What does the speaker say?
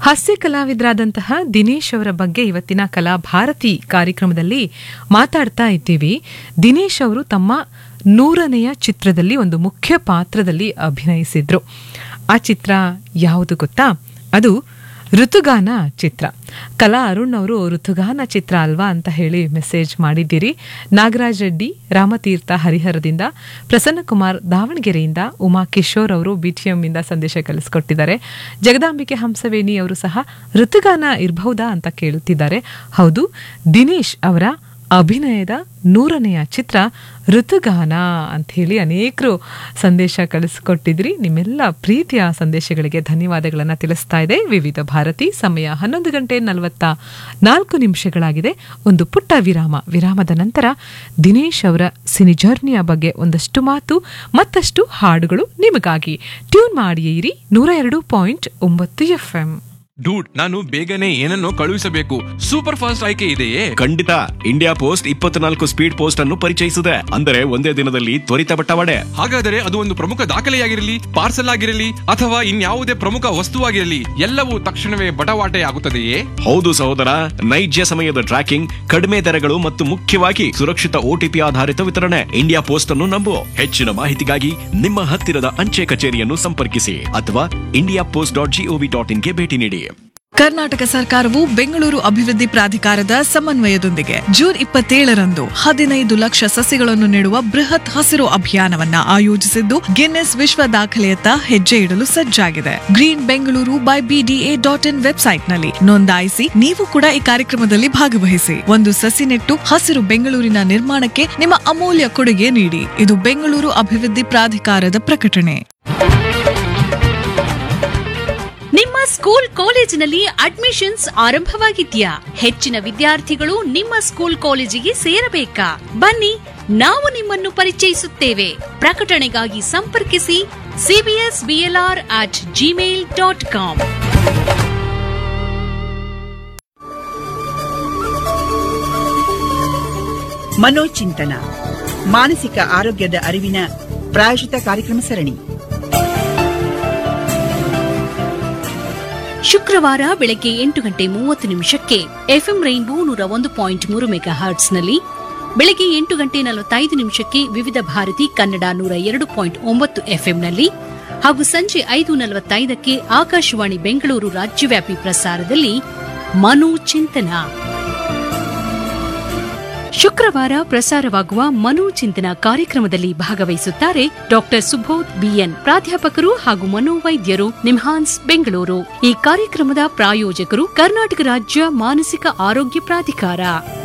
ಹಾಸ್ಯ ಕಲಾವಿದರಾದಂತಹ ದಿನೇಶ್ ಅವರ ಬಗ್ಗೆ ಇವತ್ತಿನ ಕಲಾ ಭಾರತಿ ಕಾರ್ಯಕ್ರಮದಲ್ಲಿ ಮಾತಾಡ್ತಾ ಇದ್ದೀವಿ ದಿನೇಶ್ ಅವರು ತಮ್ಮ ನೂರನೆಯ ಚಿತ್ರದಲ್ಲಿ ಒಂದು ಮುಖ್ಯ ಪಾತ್ರದಲ್ಲಿ ಅಭಿನಯಿಸಿದ್ರು ಆ ಚಿತ್ರ ಯಾವುದು ಗೊತ್ತಾ ಅದು ಋತುಗಾನ ಚಿತ್ರ ಕಲಾ ಅರುಣ್ ಅವರು ಋತುಗಾನ ಚಿತ್ರ ಅಲ್ವಾ ಅಂತ ಹೇಳಿ ಮೆಸೇಜ್ ಮಾಡಿದ್ದೀರಿ ನಾಗರಾಜ್ ರೆಡ್ಡಿ ರಾಮತೀರ್ಥ ಹರಿಹರದಿಂದ ಪ್ರಸನ್ನಕುಮಾರ್ ದಾವಣಗೆರೆಯಿಂದ ಉಮಾ ಕಿಶೋರ್ ಅವರು ಬಿಟಿಎಂ ಇಂದ ಸಂದೇಶ ಕಳಿಸ್ಕೊಟ್ಟಿದ್ದಾರೆ ಜಗದಾಂಬಿಕೆ ಹಂಸವೇಣಿ ಅವರು ಸಹ ಋತುಗಾನ ಇರಬಹುದಾ ಅಂತ ಕೇಳುತ್ತಿದ್ದಾರೆ ಹೌದು ದಿನೇಶ್ ಅವರ ಅಭಿನಯದ ನೂರನೆಯ ಚಿತ್ರ ಋತುಗಾನ ಅಂತ ಹೇಳಿ ಅನೇಕರು ಸಂದೇಶ ಕಳಿಸ್ಕೊಟ್ಟಿದ್ರಿ ನಿಮ್ಮೆಲ್ಲ ಪ್ರೀತಿಯ ಸಂದೇಶಗಳಿಗೆ ಧನ್ಯವಾದಗಳನ್ನು ತಿಳಿಸ್ತಾ ಇದೆ ವಿವಿಧ ಭಾರತಿ ಸಮಯ ಹನ್ನೊಂದು ಗಂಟೆ ನಲವತ್ತ ನಾಲ್ಕು ನಿಮಿಷಗಳಾಗಿದೆ ಒಂದು ಪುಟ್ಟ ವಿರಾಮ ವಿರಾಮದ ನಂತರ ದಿನೇಶ್ ಅವರ ಸಿನಿ ಜರ್ನಿಯ ಬಗ್ಗೆ ಒಂದಷ್ಟು ಮಾತು ಮತ್ತಷ್ಟು ಹಾಡುಗಳು ನಿಮಗಾಗಿ ಟ್ಯೂನ್ ಮಾಡಿಯಿರಿ ನೂರ ಎರಡು ಪಾಯಿಂಟ್ ಒಂಬತ್ತು ಎಫ್ಎಂ ಡೂಡ್ ನಾನು ಬೇಗನೆ ಏನನ್ನೋ ಕಳುಹಿಸಬೇಕು ಸೂಪರ್ ಫಾಸ್ಟ್ ಆಯ್ಕೆ ಇದೆಯೇ ಖಂಡಿತ ಇಂಡಿಯಾ ಪೋಸ್ಟ್ ಇಪ್ಪತ್ನಾಲ್ಕು ಸ್ಪೀಡ್ ಪೋಸ್ಟ್ ಅನ್ನು ಪರಿಚಯಿಸಿದೆ ಅಂದರೆ ಒಂದೇ ದಿನದಲ್ಲಿ ತ್ವರಿತ ಬಟ್ಟವಾಡೆ ಹಾಗಾದರೆ ಅದು ಒಂದು ಪ್ರಮುಖ ದಾಖಲೆಯಾಗಿರಲಿ ಪಾರ್ಸಲ್ ಆಗಿರಲಿ ಅಥವಾ ಇನ್ಯಾವುದೇ ಪ್ರಮುಖ ವಸ್ತುವಾಗಿರಲಿ ಎಲ್ಲವೂ ತಕ್ಷಣವೇ ಬಟವಾಟೆ ಆಗುತ್ತದೆಯೇ ಹೌದು ಸಹೋದರ ನೈಜ ಸಮಯದ ಟ್ರ್ಯಾಕಿಂಗ್ ಕಡಿಮೆ ದರಗಳು ಮತ್ತು ಮುಖ್ಯವಾಗಿ ಸುರಕ್ಷಿತ ಓಟಿಪಿ ಆಧಾರಿತ ವಿತರಣೆ ಇಂಡಿಯಾ ಪೋಸ್ಟ್ ಅನ್ನು ನಂಬು ಹೆಚ್ಚಿನ ಮಾಹಿತಿಗಾಗಿ ನಿಮ್ಮ ಹತ್ತಿರದ ಅಂಚೆ ಕಚೇರಿಯನ್ನು ಸಂಪರ್ಕಿಸಿ ಅಥವಾ India post dot GOV dot ಇನ್ಗೆ ಭೇಟಿ ನೀಡಿ ಕರ್ನಾಟಕ ಸರ್ಕಾರವು ಬೆಂಗಳೂರು ಅಭಿವೃದ್ಧಿ ಪ್ರಾಧಿಕಾರದ ಸಮನ್ವಯದೊಂದಿಗೆ ಜೂನ್ ಇಪ್ಪತ್ತೇಳರಂದು ಹದಿನೈದು ಲಕ್ಷ ಸಸಿಗಳನ್ನು ನೆಡುವ ಬೃಹತ್ ಹಸಿರು ಅಭಿಯಾನವನ್ನ ಆಯೋಜಿಸಿದ್ದು ಗಿನ್ನೆಸ್ ವಿಶ್ವ ದಾಖಲೆಯತ್ತ ಹೆಜ್ಜೆ ಇಡಲು ಸಜ್ಜಾಗಿದೆ green Bengaluru by BDA dot in ವೆಬ್ಸೈಟ್ನಲ್ಲಿ ನೋಂದಾಯಿಸಿ ನೀವು ಕೂಡ ಈ ಕಾರ್ಯಕ್ರಮದಲ್ಲಿ ಭಾಗವಹಿಸಿ ಒಂದು ಸಸಿ ನೆಟ್ಟು ಹಸಿರು ಬೆಂಗಳೂರಿನ ನಿರ್ಮಾಣಕ್ಕೆ ನಿಮ್ಮ ಅಮೂಲ್ಯ ಕೊಡುಗೆ ನೀಡಿ ಇದು ಬೆಂಗಳೂರು ಅಭಿವೃದ್ಧಿ ಪ್ರಾಧಿಕಾರದ ಪ್ರಕಟಣೆ ನಿಮ್ಮ ಸ್ಕೂಲ್ ಕಾಲೇಜಿನಲ್ಲಿ ಅಡ್ಮಿಷನ್ಸ್ ಆರಂಭವಾಗಿದ್ಯಾ ಹೆಚ್ಚಿನ ವಿದ್ಯಾರ್ಥಿಗಳು ನಿಮ್ಮ ಸ್ಕೂಲ್ ಕಾಲೇಜಿಗೆ ಸೇರಬೇಕಾ ಬನ್ನಿ ನಾವು ನಿಮ್ಮನ್ನು ಪರಿಚಯಿಸುತ್ತೇವೆ ಪ್ರಕಟಣೆಗಾಗಿ ಸಂಪರ್ಕಿಸಿ CBS BLR at Gmail dot com ಮನೋಚಿಂತನ ಮಾನಸಿಕ ಆರೋಗ್ಯದ ಅರಿವಿನ ಪ್ರಾಯೋಜಿತ ಕಾರ್ಯಕ್ರಮ ಸರಣಿ ಶುಕ್ರವಾರ ಬೆಳಗ್ಗೆ ಎಂಟು ಗಂಟೆ ಮೂವತ್ತು ನಿಮಿಷಕ್ಕೆ ಎಫ್ಎಂ ರೈನ್ಬೋ ನೂರ ಒಂದು ಪಾಯಿಂಟ್ ಮೂರು ಮೆಗಾ ಹರ್ಟ್ಸ್ನಲ್ಲಿ ಬೆಳಗ್ಗೆ ಎಂಟು ಗಂಟೆ ನಲವತ್ತೈದು ನಿಮಿಷಕ್ಕೆ ವಿವಿಧ ಭಾರತಿ ಕನ್ನಡ ನೂರ ಎರಡು ಪಾಯಿಂಟ್ ಒಂಬತ್ತು ಎಫ್ಎಂನಲ್ಲಿ ಹಾಗೂ ಸಂಜೆ ಐದು ನಲವತ್ತೈದಕ್ಕೆ ಆಕಾಶವಾಣಿ ಬೆಂಗಳೂರು ರಾಜ್ಯವ್ಯಾಪಿ ಪ್ರಸಾರದಲ್ಲಿ ಮನೋ ಚಿಂತನ ಶುಕ್ರವಾರ ಪ್ರಸಾರವಾಗುವ ಮನೋಚಿಂತನ ಕಾರ್ಯಕ್ರಮದಲ್ಲಿ ಭಾಗವಹಿಸುತ್ತಾರೆ ಡಾಕ್ಟರ್ ಸುಬೋಧ್ ಬಿಎನ್ ಪ್ರಾಧ್ಯಾಪಕರು ಹಾಗೂ ಮನೋವೈದ್ಯರು ನಿಮ್ಹಾನ್ಸ್ ಬೆಂಗಳೂರು ಈ ಕಾರ್ಯಕ್ರಮದ ಪ್ರಾಯೋಜಕರು ಕರ್ನಾಟಕ ರಾಜ್ಯ ಮಾನಸಿಕ ಆರೋಗ್ಯ ಪ್ರಾಧಿಕಾರ